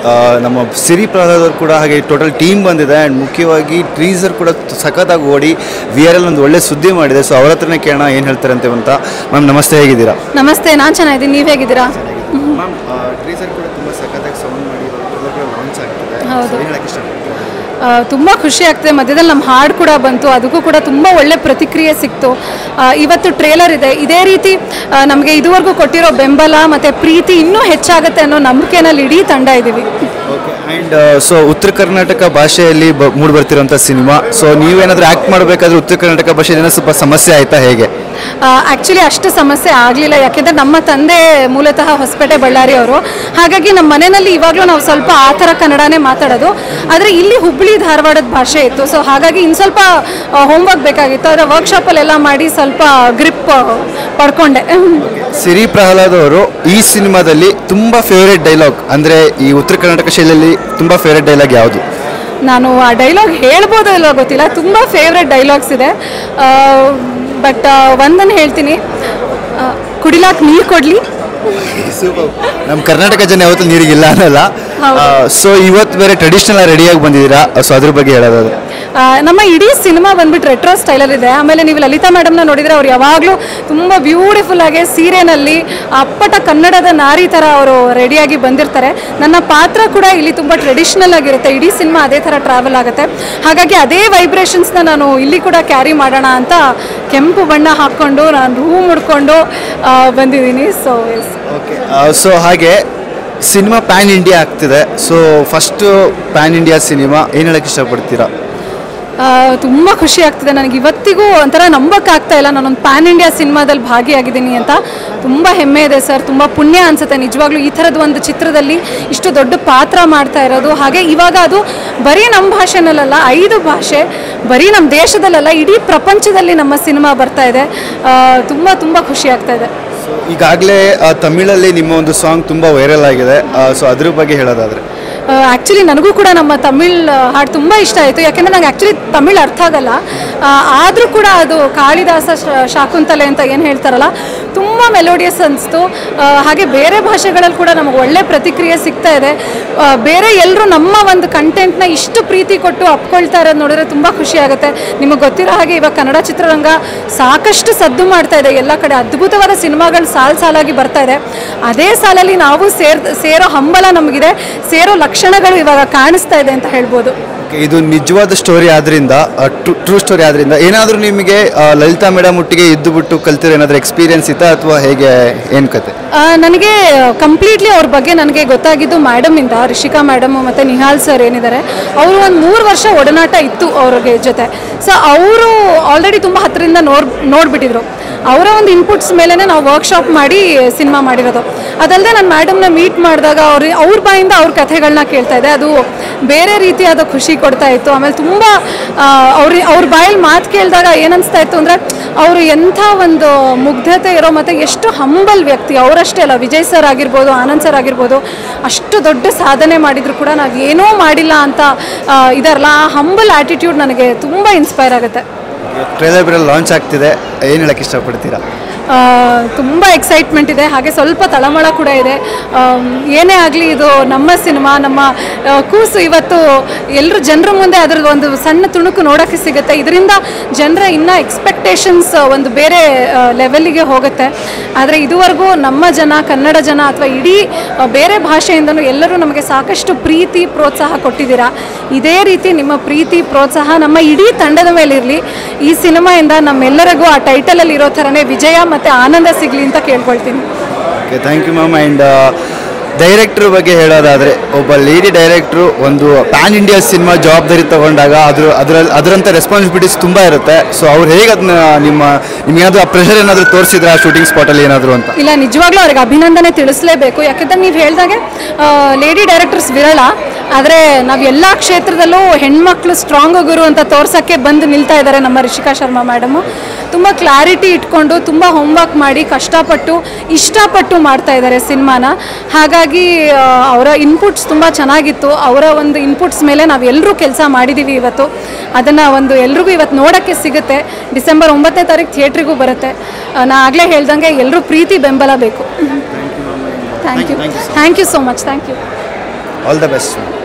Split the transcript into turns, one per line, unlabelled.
ನಮ್ಮ ಸಿರಿ ಪ್ರಹ್ಲಾದ್ ಅವರು ಕೂಡ ಹಾಗೆ ಟೋಟಲ್ ಟೀಮ್ ಬಂದಿದೆ ಆ್ಯಂಡ್ ಮುಖ್ಯವಾಗಿ ಟ್ರೀಸರ್ ಕೂಡ ತ- ಸಖತ್ತಾಗಿ ಓಡಿ ವಿ ಆರ್ ಎಲ್ ಒಂದು ಒಳ್ಳೆ ಸುದ್ದಿ ಮಾಡಿದೆ ಸೊ ಅವ್ರ ಹತ್ರನೇ ಕೇಳೋಣ ಏನು ಹೇಳ್ತಾರೆ ಅಂತ ಅಂತ ಮ್ಯಾಮ್ ನಮಸ್ತೆ ಹೇಗಿದ್ದೀರಾ
ನಮಸ್ತೆ ನಾನು ಚೆನ್ನಾಗಿದ್ದೀನಿ ನೀವು ಹೇಗಿದ್ದೀರಾ
ಮ್ಯಾಮ್ ಟ್ರೀಸರ್ ಕೂಡ ತುಂಬ ಸಖತ್ತಾಗಿ ಸೌಂಡ್ ಮಾಡಿ ಲಾಂಚ್ ಆಗ್ತದೆ
ಹೌದು.
ಏನು ಹೇಳಕ್ಕೆ ಇಷ್ಟಪಡ್ತೀರಾ
ಆ, ತುಂಬ ಖುಷಿ ಆಗ್ತದೆ ಮಧ್ಯದಲ್ಲಿ ನಮ್ಮ ಹಾಡು ಕೂಡ ಬಂತು ಅದಕ್ಕೂ ಕೂಡ ತುಂಬ ಒಳ್ಳೆ ಪ್ರತಿಕ್ರಿಯೆ ಸಿಕ್ತು ಆ, ಇವತ್ತು ಟ್ರೇಲರ್ ಇದೆ ಇದೇ ರೀತಿ ನಮಗೆ ಇದುವರೆಗೂ ಕೊಟ್ಟಿರೋ ಬೆಂಬಲ ಮತ್ತು ಪ್ರೀತಿ ಇನ್ನೂ ಹೆಚ್ಚಾಗುತ್ತೆ ಅನ್ನೋ ನಂಬಿಕೆನಲ್ಲಿ ಇಡೀ ತಂಡ ಇದ್ದೀವಿ
ಓಕೆ ಆ್ಯಂಡ್ ಸೊ ಉತ್ತರ ಕರ್ನಾಟಕ ಭಾಷೆಯಲ್ಲಿ ಬ ಮೂಡಿ ಬರ್ತಿರೋಂಥ ಸಿನಿಮಾ ಸೊ ನೀವೇನಾದರೂ ಆ್ಯಕ್ಟ್ ಮಾಡಬೇಕಾದ್ರೆ ಉತ್ತರ ಕರ್ನಾಟಕ ಭಾಷೆಯಿಂದ ಸ್ವಲ್ಪ ಸಮಸ್ಯೆ ಆಯಿತಾ ಹೇಗೆ
ಆ್ಯಕ್ಚುಲಿ ಅಷ್ಟು ಸಮಸ್ಯೆ ಆಗಲಿಲ್ಲ ಯಾಕೆಂದರೆ ನಮ್ಮ ತಂದೆ ಮೂಲತಃ ಹೊಸಪೇಟೆ ಬಳ್ಳಾರಿ ಅವರು ಹಾಗಾಗಿ ನಮ್ಮ ಮನೆಯಲ್ಲಿ ಇವಾಗಲೂ ನಾವು ಸ್ವಲ್ಪ ಆ ಥರ ಕನ್ನಡನೇ ಮಾತಾಡೋದು ಆದರೆ ಇಲ್ಲಿ ಹುಬ್ಬಳ್ಳಿ ಧಾರವಾಡದ ಭಾಷೆ ಇತ್ತು ಸೊ ಹಾಗಾಗಿ ಇನ್ನು ಸ್ವಲ್ಪ ಹೋಮ್ವರ್ಕ್ ಬೇಕಾಗಿತ್ತು ಆದರೆ ವರ್ಕ್ಶಾಪಲ್ಲೆಲ್ಲ ಮಾಡಿ ಸ್ವಲ್ಪ ಗ್ರಿಪ್ ಪಡ್ಕೊಂಡೆ
ಸಿರಿ ಪ್ರಹ್ಲಾದ್ ಅವರು ಈ ಸಿನಿಮಾದಲ್ಲಿ ತುಂಬ ಫೇವ್ರೆಟ್ ಡೈಲಾಗ್ ಅಂದರೆ ಈ ಉತ್ತರ ಕರ್ನಾಟಕ ಶೈಲಿಯಲ್ಲಿ ತುಂಬ ಫೇವ್ರೆಟ್ ಡೈಲಾಗ್ ಯಾವುದು
ನಾನು ಆ ಡೈಲಾಗ್ ಹೇಳ್ಬೋದೋ ಇಲ್ಲೋ ಗೊತ್ತಿಲ್ಲ ತುಂಬ ಫೇವ್ರೆಟ್ ಡೈಲಾಗ್ಸ್ ಇದೆ ಬಟ್ ಒಂದನ್ನು ಹೇಳ್ತೀನಿ ಆ, ಕುಡಿಲಾಕ್ ನೀರು ಕೊಡಲಿ
ನಮ್ಮ ಕರ್ನಾಟಕ ಜನ ಯಾವತ್ತೂ ನೀರಿಗಿಲ್ಲ ಅನ್ನಲ್ಲ
ಹೌದು.
ಸೊ ಇವತ್ತು ಬೇರೆ ಟ್ರೆಡಿಷನಲ್ ರೆಡಿಯಾಗಿ ಬಂದಿದ್ದೀರಾ ಸೊ ಅದ್ರ ಬಗ್ಗೆ ಹೇಳೋದಾದ್ರೆ
ಆ, ನಮ್ಮ ಇಡೀ ಸಿನಿಮಾ ಬಂದ್ಬಿಟ್ಟು ರೆಟ್ರೋ ಸ್ಟೈಲಲ್ಲಿ ಇದೆ ಆಮೇಲೆ ನೀವು ಲಲಿತಾ ಮೇಡಮ್ನ ನೋಡಿದರೆ ಅವ್ರು ಯಾವಾಗಲೂ ತುಂಬ ಬ್ಯೂಟಿಫುಲ್ ಆಗಿ ಸೀರೆನಲ್ಲಿ ಅಪ್ಪಟ ಕನ್ನಡದ ನಾರಿ ಥರ ಅವರು ರೆಡಿಯಾಗಿ ಬಂದಿರ್ತಾರೆ ನನ್ನ ಪಾತ್ರ ಕೂಡ ಇಲ್ಲಿ ತುಂಬ ಟ್ರೆಡಿಷ್ನಲ್ ಆಗಿರುತ್ತೆ ಇಡೀ ಸಿನಿಮಾ ಅದೇ ಥರ ಟ್ರಾವೆಲ್ ಆಗುತ್ತೆ ಹಾಗಾಗಿ ಅದೇ ವೈಬ್ರೇಷನ್ಸ್ನ ನಾನು ಇಲ್ಲಿ ಕೂಡ ಕ್ಯಾರಿ ಮಾಡೋಣ ಅಂತ ಕೆಂಪು ಬಣ್ಣ ಹಾಕ್ಕೊಂಡು ನಾನು ಹೂ ಮುಡ್ಕೊಂಡು ಆ, ಬಂದಿದ್ದೀನಿ ಸೊ ಎಸ್
ಓಕೆ ಸೊ ಹಾಗೆ ಸಿನಿಮಾ ಪ್ಯಾನ್ ಇಂಡಿಯಾ ಆಗ್ತಿದೆ so first pan India cinema ಏನು ಹೇಳಕ್ಕೆ ಇಷ್ಟಪಡ್ತೀರಾ
ತುಂಬ ಖುಷಿ ಆಗ್ತಿದೆ ನನಗೆ ಇವತ್ತಿಗೂ ಒಂಥರ ನಂಬಕ್ಕಾಗ್ತಾ ಇಲ್ಲ ನಾನೊಂದು ಪ್ಯಾನ್ ಇಂಡಿಯಾ ಸಿನಿಮಾದಲ್ಲಿ ಭಾಗಿಯಾಗಿದ್ದೀನಿ ಅಂತ ತುಂಬ ಹೆಮ್ಮೆ ಇದೆ ಸರ್ ತುಂಬ ಪುಣ್ಯ ಅನಿಸುತ್ತೆ ನಿಜವಾಗ್ಲೂ ಈ ಥರದ ಒಂದು ಚಿತ್ರದಲ್ಲಿ ಇಷ್ಟು ದೊಡ್ಡ ಪಾತ್ರ ಮಾಡ್ತಾ ಇರೋದು ಹಾಗೆ ಇವಾಗ ಅದು ಬರೀ ನಮ್ಮ ಭಾಷೆನಲ್ಲ ಐದು ಭಾಷೆ ಬರೀ ನಮ್ಮ ದೇಶದಲ್ಲಲ್ಲ ಇಡೀ ಪ್ರಪಂಚದಲ್ಲಿ ನಮ್ಮ ಸಿನಿಮಾ ಬರ್ತಾ ಇದೆ ತುಂಬ ತುಂಬ ಖುಷಿ ಆಗ್ತಾ ಇದೆ
ಈಗಾಗಲೇ ತಮಿಳಲ್ಲಿ ನಿಮ್ಮ ಒಂದು ಸಾಂಗ್ ತುಂಬ ವೈರಲ್ ಆಗಿದೆ ಸೊ ಅದ್ರ ಬಗ್ಗೆ ಹೇಳೋದಾದ್ರೆ
ಆ್ಯಕ್ಚುಲಿ ನನಗೂ ಕೂಡ ನಮ್ಮ ತಮಿಳ್ ಆ, ಹಾಡು ತುಂಬ ಇಷ್ಟ ಆಯಿತು ಯಾಕೆಂದರೆ ನಂಗೆ ಆ್ಯಕ್ಚುಲಿ ತಮಿಳ್ ಅರ್ಥ ಆಗಲ್ಲ ಆದರೂ ಕೂಡ ಅದು ಕಾಳಿದಾಸ ಶ- ಶಾಕುಂತಲೆ ಅಂತ ಏನು ಹೇಳ್ತಾರಲ್ಲ ತುಂಬ ಮೆಲೋಡಿಯಸ್ ಅನಿಸ್ತು ಹಾಗೆ ಬೇರೆ ಭಾಷೆಗಳಲ್ಲಿ ಕೂಡ ನಮಗೆ ಒಳ್ಳೆ ಪ್ರತಿಕ್ರಿಯೆ ಸಿಗ್ತಾ ಇದೆ ಆ, ಬೇರೆ ಎಲ್ಲರೂ ನಮ್ಮ ಒಂದು ಕಂಟೆಂಟ್ನ ಇಷ್ಟು ಪ್ರೀತಿ ಕೊಟ್ಟು ಅಪ್ಕೊಳ್ತಾ ಇರೋದು ನೋಡಿದ್ರೆ ತುಂಬ ಖುಷಿ ಆಗುತ್ತೆ ನಿಮಗೆ ಗೊತ್ತಿರೋ ಹಾಗೆ ಇವಾಗ ಕನ್ನಡ ಚಿತ್ರರಂಗ ಸಾಕಷ್ಟು ಸದ್ದು ಮಾಡ್ತಾ ಇದೆ ಎಲ್ಲ ಕಡೆ ಅದ್ಭುತವಾದ ಸಿನಿಮಾಗಳು ಸಾಲು ಸಾಲಾಗಿ ಬರ್ತಾ ಇದೆ ಅದೇ ಸಾಲಲ್ಲಿ ನಾವು ಸೇರ್ ಸೇರೋ ಹಂಬಲ ನಮಗಿದೆ ಸೇರೋ ಲಕ್ಷಣಗಳು ಇವಾಗ ಕಾಣಿಸ್ತಾ ಇದೆ ಅಂತ ಹೇಳ್ಬೋದು
Okay, ಇದು ನಿಜವಾದ ಸ್ಟೋರಿ ಆದ್ರಿಂದ ಟ್ರೂ ಸ್ಟೋರಿ ಆದ್ರಿಂದ ಏನಾದರೂ ನಿಮಗೆ ಆ, ಲಲಿತಾ ಮೇಡಮ್ ಒಟ್ಟಿಗೆ ಇದ್ದು ಬಿಟ್ಟು ಕಲ್ತಿರೋ ಏನಾದರೂ ಎಕ್ಸ್ಪೀರಿಯನ್ಸ್ ಇತ್ತಾ ಅಥವಾ ಹೇಗೆ ಏನು ಕತೆ
ಆ, ನನಗೆ ಕಂಪ್ಲೀಟ್ಲಿ ಅವ್ರ ಬಗ್ಗೆ ನನಗೆ ಗೊತ್ತಾಗಿದ್ದು ಮೇಡಮಿಂದ ರಿಷಿಕಾ ಮೇಡಮ್ ಮತ್ತು ನಿಹಾಲ್ ಸರ್ ಏನಿದ್ದಾರೆ ಅವರು ಒಂದು ಮೂರು ವರ್ಷ ಒಡನಾಟ ಇತ್ತು ಅವ್ರಿಗೆ ಜೊತೆ ಸೊ ಅವರು ಆಲ್ರೆಡಿ ತುಂಬ ಹತ್ತಿರದಿಂದ ನೋಡ್ ನೋಡಿಬಿಟ್ಟಿದ್ರು ಅವರ ಒಂದು ಇನ್ಪುಟ್ಸ್ ಮೇಲೇ ನಾವು ವರ್ಕ್ಶಾಪ್ ಮಾಡಿ ಸಿನಿಮಾ ಮಾಡಿರೋದು ಅದಲ್ಲದೆ ನಾನು ಮೇಡಮ್ನ ಮೀಟ್ ಮಾಡಿದಾಗ ಅವ್ರ ಅವ್ರ ಬಾಯಿಂದ ಅವ್ರ ಕಥೆಗಳನ್ನ ಕೇಳ್ತಾ ಇದ್ದೆ ಅದು ಬೇರೆ ರೀತಿಯಾದ ಖುಷಿ ಕೊಡ್ತಾ ಇತ್ತು ಆಮೇಲೆ ತುಂಬ ಅವ್ರ ಅವ್ರ ಬಾಯಲ್ಲಿ ಮಾತು ಕೇಳಿದಾಗ ಏನನ್ನಿಸ್ತಾ ಇತ್ತು ಅಂದರೆ ಅವರು ಎಂಥ ಒಂದು ಮುಗ್ಧತೆ ಇರೋ ಮತ್ತು ಎಷ್ಟು ಹಂಬಲ್ ವ್ಯಕ್ತಿ ಅವರಷ್ಟೇ ಅಲ್ಲ ವಿಜಯ್ ಸರ್ ಆಗಿರ್ಬೋದು ಆನಂದ್ ಸರ್ ಆಗಿರ್ಬೋದು ಅಷ್ಟು ದೊಡ್ಡ ಸಾಧನೆ ಮಾಡಿದ್ರು ಕೂಡ ನಾವು ಏನೂ ಮಾಡಿಲ್ಲ ಅಂತ ಆ, ಇದಾರಲ್ಲ ಆ ಹಂಬಲ್ ಆ್ಯಟಿಟ್ಯೂಡ್ ನನಗೆ ತುಂಬ ಇನ್ಸ್ಪೈರ್ ಆಗುತ್ತೆ
ಟ್ರೇಲರ್ ಬೇರೆ ಲಾಂಚ್ ಆಗ್ತಿದೆ ಏನು ಹೇಳಕ್ಕೆ ಇಷ್ಟಪಡ್ತೀರಾ
ತುಂಬ ಎಕ್ಸೈಟ್ಮೆಂಟ್ ಇದೆ ಹಾಗೆ ಸ್ವಲ್ಪ ತಳಮಳ ಕೂಡ ಇದೆ ಆಮ್, ಏನೇ ಆಗಲಿ ಇದು ನಮ್ಮ ಸಿನಿಮಾ ನಮ್ಮ ಆ, ಕೂಸು ಇವತ್ತು ಎಲ್ಲರೂ ಜನರ ಮುಂದೆ ಅದರದ್ದು ಒಂದು ಸಣ್ಣ ತುಣುಕು ನೋಡೋಕ್ಕೆ ಸಿಗುತ್ತೆ ಇದರಿಂದ ಜನರ ಇನ್ನೂ ಎಕ್ಸ್ಪೆಕ್ಟೇಷನ್ಸ್ ಒಂದು ಬೇರೆ ಲೆವೆಲ್ಲಿಗೆ ಹೋಗುತ್ತೆ ಆದರೆ ಇದುವರೆಗೂ ನಮ್ಮ ಜನ ಕನ್ನಡ ಜನ ಅಥವಾ ಇಡೀ ಆ, ಬೇರೆ ಭಾಷೆಯಿಂದನೂ ಎಲ್ಲರೂ ನಮಗೆ ಸಾಕಷ್ಟು ಪ್ರೀತಿ ಪ್ರೋತ್ಸಾಹ ಕೊಟ್ಟಿದ್ದೀರಾ ಇದೇ ರೀತಿ ನಿಮ್ಮ ಪ್ರೀತಿ ಪ್ರೋತ್ಸಾಹ ನಮ್ಮ ಇಡೀ ತಂಡದ ಮೇಲಿರಲಿ ಈ ಸಿನಿಮಾಯಿಂದ ನಮ್ಮೆಲ್ಲರಿಗೂ ಆ ಟೈಟಲಲ್ಲಿ ಇರೋ ಥರನೇ ವಿಜಯ ಮತ್ತು ಆನಂದ ಸಿಗಲಿ ಅಂತ ಕೇಳ್ಕೊಳ್ತೀನಿ
okay thank you ma'am and director ಬಗ್ಗೆ ಹೇಳೋದಾದರೆ ಒಬ್ಬ ಲೇಡಿ ಡೈರೆಕ್ಟ್ರು ಒಂದು ಪ್ಯಾನ್ ಇಂಡಿಯಾ ಸಿನಿಮಾ ಜವಾಬ್ದಾರಿ ತಗೊಂಡಾಗ ಅದ್ರ ಅದರಲ್ಲಿ ಅದರಂಥ ರೆಸ್ಪಾನ್ಸಿಬಿಲಿಟೀಸ್ ತುಂಬ ಇರುತ್ತೆ ಸೊ ಅವ್ರು ಹೇಗೆ ಅದನ್ನ ನಿಮ್ಮ ನಿಮಗೇನಾದರೂ ಆ ಪ್ರೆಷರ್ ಏನಾದರೂ ತೋರಿಸಿದ್ರೆ ಆ ಶೂಟಿಂಗ್ ಸ್ಪಾಟಲ್ಲಿ ಏನಾದರೂ ಅಂತ
ಇಲ್ಲ ನಿಜವಾಗ್ಲೂ ಅವ್ರಿಗೆ ಅಭಿನಂದನೆ ತಿಳಿಸಲೇಬೇಕು ಯಾಕಂದ್ರೆ ನೀವು ಹೇಳ್ದಾಗೆ ಲೇಡಿ ಡೈರೆಕ್ಟರ್ಸ್ ವಿರಳ ಆದರೆ ನಾವು ಎಲ್ಲ ಕ್ಷೇತ್ರದಲ್ಲೂ ಹೆಣ್ಮಕ್ಳು ಸ್ಟ್ರಾಂಗ್ ಗುರು ಅಂತ ತೋರ್ಸೋಕ್ಕೆ ಬಂದು ನಿಲ್ತಾ ಇದ್ದಾರೆ ನಮ್ಮ ರಿಷಿಕಾ ಶರ್ಮಾ ಮೇಡಮು ತುಂಬ ಕ್ಲಾರಿಟಿ ಇಟ್ಕೊಂಡು ತುಂಬ ಹೋಮ್ವರ್ಕ್ ಮಾಡಿ ಕಷ್ಟಪಟ್ಟು ಇಷ್ಟಪಟ್ಟು ಮಾಡ್ತಾ ಇದ್ದಾರೆ ಸಿನಿಮಾನ ಹಾಗಾಗಿ ಆ, ಅವರ ಇನ್ಪುಟ್ಸ್ ತುಂಬ ಚೆನ್ನಾಗಿತ್ತು ಅವರ ಒಂದು ಇನ್ಪುಟ್ಸ್ ಮೇಲೆ ನಾವು ಎಲ್ಲರೂ ಕೆಲಸ ಮಾಡಿದ್ದೀವಿ ಇವತ್ತು ಅದನ್ನು ಒಂದು ಎಲ್ರಿಗೂ ಇವತ್ತು ನೋಡೋಕ್ಕೆ ಸಿಗುತ್ತೆ ಡಿಸೆಂಬರ್ ಒಂಬತ್ತನೇ ತಾರೀಕು ಥಿಯೇಟ್ರಿಗೂ ಬರುತ್ತೆ ಆ, ನಾ ಆಗಲೇ ಹೇಳ್ದಂಗೆ ಎಲ್ಲರೂ ಪ್ರೀತಿ ಬೆಂಬಲ ಬೇಕು thank you thank you so much thank you
all the best